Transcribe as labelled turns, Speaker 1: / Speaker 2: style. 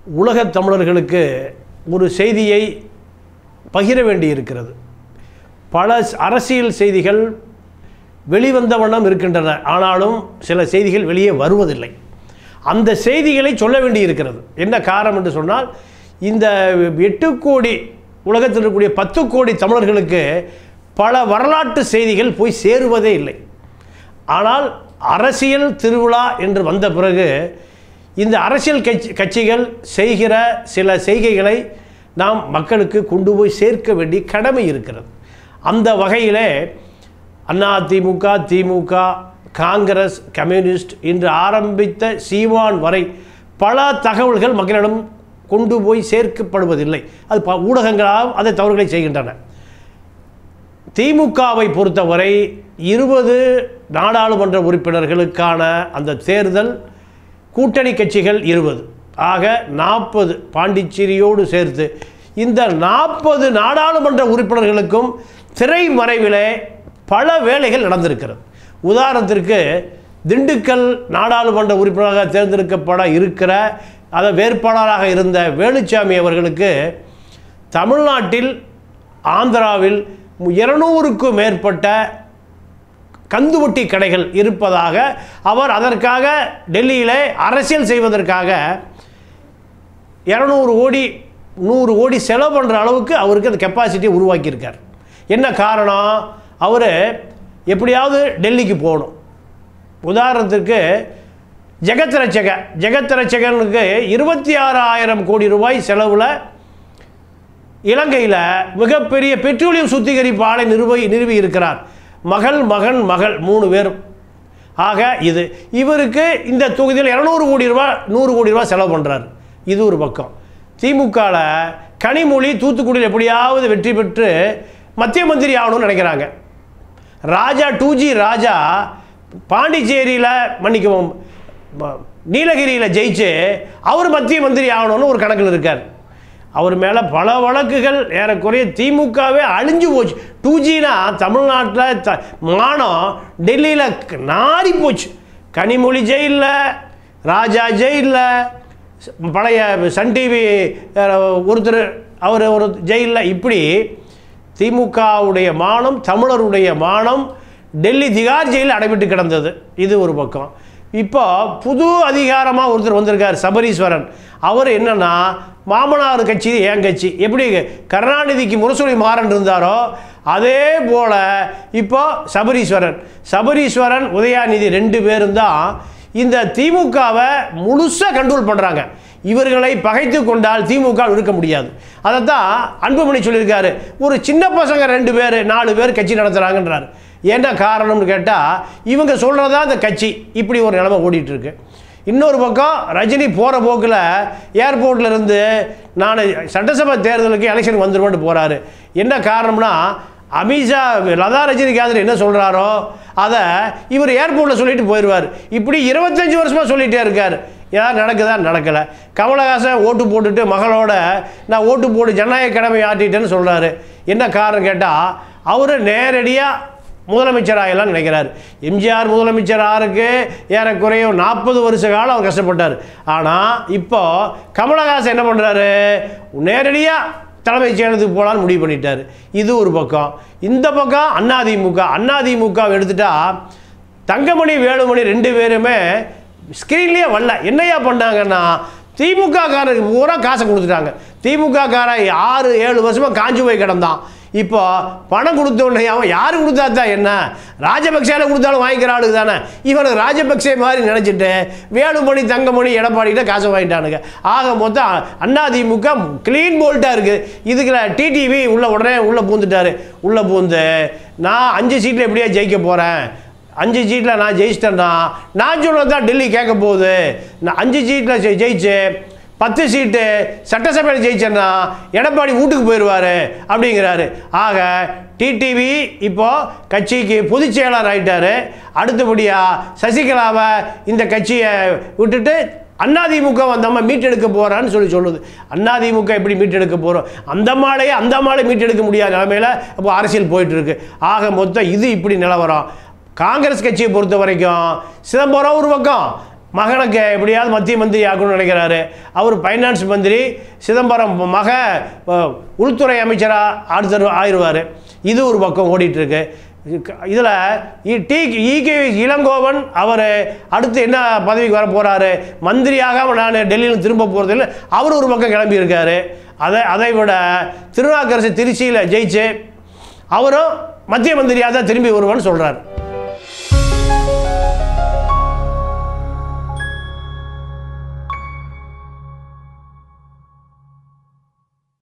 Speaker 1: உலகத் தமிழர்களுக்கு ஒரு செய்தியை பகிர வேண்டியிருக்கிறது பல அரசியல் செய்திகள் வெளிவந்த வண்ணம் இருக்கின்றன ஆனாலும் சில செய்திகள் வெளியே வருவதில்லை அந்த செய்திகளை சொல்ல வேண்டியிருக்கிறது என்ன காரணம் என்று சொன்னால் இந்த எட்டு கோடி உலகத்தில் இருக்கக்கூடிய பத்து கோடி தமிழர்களுக்கு பல வரலாற்று செய்திகள் போய் சேருவதே இல்லை ஆனால் அரசியல் திருவிழா என்று வந்த பிறகு இந்த அரசியல் கட்சி கட்சிகள் செய்கிற சில செய்கைகளை நாம் மக்களுக்கு கொண்டு போய் சேர்க்க வேண்டிய கடமை இருக்கிறது அந்த வகையிலே அதிமுக திமுக காங்கிரஸ் கம்யூனிஸ்ட் இன்று ஆரம்பித்த சீமான் வரை பல தகவல்கள் மக்களிடம் கொண்டு போய் சேர்க்கப்படுவதில்லை அது ப ஊடகங்களால் அதை தவறுகளை செய்கின்றன திமுகவை பொறுத்தவரை இருபது நாடாளுமன்ற உறுப்பினர்களுக்கான அந்த தேர்தல் கூட்டணி கட்சிகள் இருபது ஆக நாற்பது பாண்டிச்சேரியோடு சேர்த்து இந்த நாற்பது நாடாளுமன்ற உறுப்பினர்களுக்கும் திரைமறைவிலே பல வேலைகள் நடந்திருக்கிறது உதாரணத்திற்கு திண்டுக்கல் நாடாளுமன்ற உறுப்பினராக தேர்ந்தெடுக்கப்பட இருக்கிற அதை வேட்பாளராக இருந்த வேலுச்சாமி அவர்களுக்கு தமிழ்நாட்டில் ஆந்திராவில் இருநூறுக்கும் மேற்பட்ட கந்துவட்டி கடைகள் இருப்பதாக அவர் அதற்காக டெல்லியிலே அரசியல் செய்வதற்காக இரநூறு கோடி நூறு கோடி செலவு பண்ணுற அளவுக்கு அவருக்கு அந்த கெப்பாசிட்டியை உருவாக்கியிருக்கார் என்ன காரணம் அவர் எப்படியாவது டெல்லிக்கு போகணும் உதாரணத்துக்கு ஜெகத் ரட்சக ஜெகத் ரட்சகனுக்கு இருபத்தி ஆறாயிரம் கோடி ரூபாய் செலவில் இலங்கையில் மிகப்பெரிய பெட்ரோலியம் சுத்திகரிப்பு ஆலை நிறுவி நிறுவி இருக்கிறார் மகள் மகன் மகள் மூணு பேரும் ஆக இது இவருக்கு இந்த தொகுதியில் இரநூறு கோடி ரூபா நூறு கோடி ரூபா செலவு பண்ணுறாரு இது ஒரு பக்கம் திமுகவில் கனிமொழி தூத்துக்குடியில் எப்படியாவது வெற்றி பெற்று மத்திய மந்திரி ஆகணும்னு நினைக்கிறாங்க ராஜா டூ ஜி ராஜா பாண்டிச்சேரியில் மன்னிக்கவும் ம- நீலகிரியில் ஜெயிச்சு அவர் மத்திய மந்திரி ஆகணும்னு ஒரு கணக்கில் இருக்கார் அவர் மேலே பல வழக்குகள் ஏறக்குறைய திமுகவே அழிஞ்சு போச்சு டூ ஜினா தமிழ்நாட்டில் த மானம் டெல்லியில் நாரி போச்சு கனிமொழி ஜெயிலில் ராஜா ஜெயிலில் பழைய சன் டிவி ஒருத்தர் அவர் ஒரு ஜெயிலில் இப்படி திமுகவுடைய மானம் தமிழருடைய மானம் டெல்லி திகார் ஜெயிலில் அடைபட்டு கிடந்தது இது ஒரு பக்கம் இப்போ புது அதிகாரமாக ஒருத்தர் வந்திருக்கார் சபரீஸ்வரன் அவர் என்னன்னா மாமனார் கட்சி என் கட்சி எப்படி கருணாநிதிக்கு முரசொலி மாறன் இருந்தாரோ அதே போல் இப்போ சபரீஸ்வரன் சபரீஸ்வரன் உதயாநிதி ரெண்டு பேரும் தான் இந்த திமுகவை முழுசாக கண்ட்ரோல் பண்ணுறாங்க இவர்களை பகைத்து கொண்டால் திமுக இருக்க முடியாது அதைத்தான் அன்புமணி சொல்லியிருக்காரு ஒரு சின்ன பசங்க ரெண்டு பேர் நாலு பேர் கட்சி நடத்துகிறாங்கன்றார் என்ன காரணம்னு கேட்டால் இவங்க சொல்கிறது தான் இந்த கட்சி இப்படி ஒரு நிலைமை ஓடிட்டு இருக்கு இன்னொரு பக்கம் ரஜினி போகிற போக்கில் ஏர்போர்ட்டில் இருந்து நான் சட்டசபை தேர்தலுக்கு எலெக்ஷனுக்கு வந்துடுவேன்ட்டு போகிறாரு என்ன காரணம்னா அமித்ஷா லதா ரஜினிகாந்த் என்ன சொல்கிறாரோ அதை இவர் ஏர்போர்ட்டில் சொல்லிட்டு போயிடுவார் இப்படி இருபத்தஞ்சி வருஷமாக சொல்லிகிட்டே இருக்கார் ஏதாவது நடக்குதா நடக்கலை கமலஹாசன் ஓட்டு போட்டுட்டு மகளோட நான் ஓட்டு போட்டு ஜனநாயக கடமை ஆட்டிட்டேன்னு சொல்கிறாரு என்ன காரணம் கேட்டால் அவர் நேரடியாக முதலமைச்சராகலாம் நினைக்கிறார் எம்ஜிஆர் முதலமைச்சர் ஆருக்கு ஏறக்குறைய நாற்பது வருஷ காலம் அவர் கஷ்டப்பட்டார் ஆனால் இப்போ கமலஹாசன் என்ன பண்ணுறாரு நேரடியாக தலைமைச் செயலகத்துக்கு போகலான்னு முடிவு பண்ணிட்டார் இது ஒரு பக்கம் இந்த பக்கம் அண்ணாதிமுக அண்ணாதிமுக எடுத்துட்டா தங்கமணி வேலுமணி ரெண்டு பேருமே ஸ்க்ரீன்லேயே வரல என்னையா பண்ணாங்கன்னா திமுக காரருக்கு பூரா காசை கொடுத்துட்டாங்க திமுக காரன் ஆறு ஏழு வருஷமாக காஞ்சு போய் கிடந்தான் இப்போ பணம் கொடுத்த உடனே அவன் யாரு கொடுத்தா தான் என்ன ராஜபக்சேல கொடுத்தாலும் வாங்கிக்கிற ஆளுக்கு தானே இவனுக்கு ராஜபக்சே மாதிரி நினச்சிட்டு வேலுமணி தங்கமணி எடப்பாடிகிட்ட காசை வாங்கிட்டானுங்க ஆக மொத்தம் அதிமுக க்ளீன் போல்ட்டாக இருக்குது இதுக்குள்ள டிடிவி உள்ள உடனே உள்ளே பூந்துட்டாரு உள்ளே பூந்து நான் அஞ்சு சீட்டில் எப்படியா ஜெயிக்க போகிறேன் அஞ்சு சீட்டில் நான் ஜெயிச்சிட்டேன்னா நான் சொன்னது தான் டெல்லி கேட்க போகுது நான் அஞ்சு சீட்டில் ஜெ- ஜெயிச்சு பத்து சீட்டு சட்டசபையில் ஜெயிச்சேன்னா எடப்பாடி வீட்டுக்கு போயிடுவார் அப்படிங்கிறாரு ஆக டிடிவி இப்போ கட்சிக்கு பொதுச் செயலாளர் ஆயிட்டாரு அடுத்தபடியாக சசிகலாவை இந்த கட்சியை விட்டுட்டு அதிமுக அந்த அம்மா மீட்டெடுக்க போகிறான்னு சொல்லி சொல்லுது அதிமுக எப்படி மீட்டெடுக்க போகிறோம் அந்த மாலையே அந்த மாலை மீட்டெடுக்க முடியாத நிலமையில இப்போ அரசியல் போயிட்டு இருக்கு ஆக மொத்தம் இது இப்படி நிலவரம் காங்கிரஸ் கட்சியை பொறுத்த வரைக்கும் சிதம்பரம் ஒரு பக்கம் மகனுக்கு எப்படியாவது மத்திய மந்திரி ஆக்கணும்னு நினைக்கிறாரு அவர் ஃபைனான்ஸ் மந்திரி சிதம்பரம் மக அஹ், உள்துறை அமைச்சராக அடுத்த ஆயிடுவார் இது ஒரு பக்கம் ஓடிட்டுருக்கு இதில் டி ஈகே இளங்கோவன் அவர் அடுத்து என்ன பதவிக்கு வர போகிறாரு மந்திரியாக நான் டெல்லியில் திரும்ப போகிறதில்ல அவர் ஒரு பக்கம் கிளம்பியிருக்காரு அதை அதை விட திருநாக்கரசு திருச்சியில் ஜெயிச்சு அவரும் மத்திய மந்திரியாக தான் திரும்பி வருவான்னு சொல்கிறார்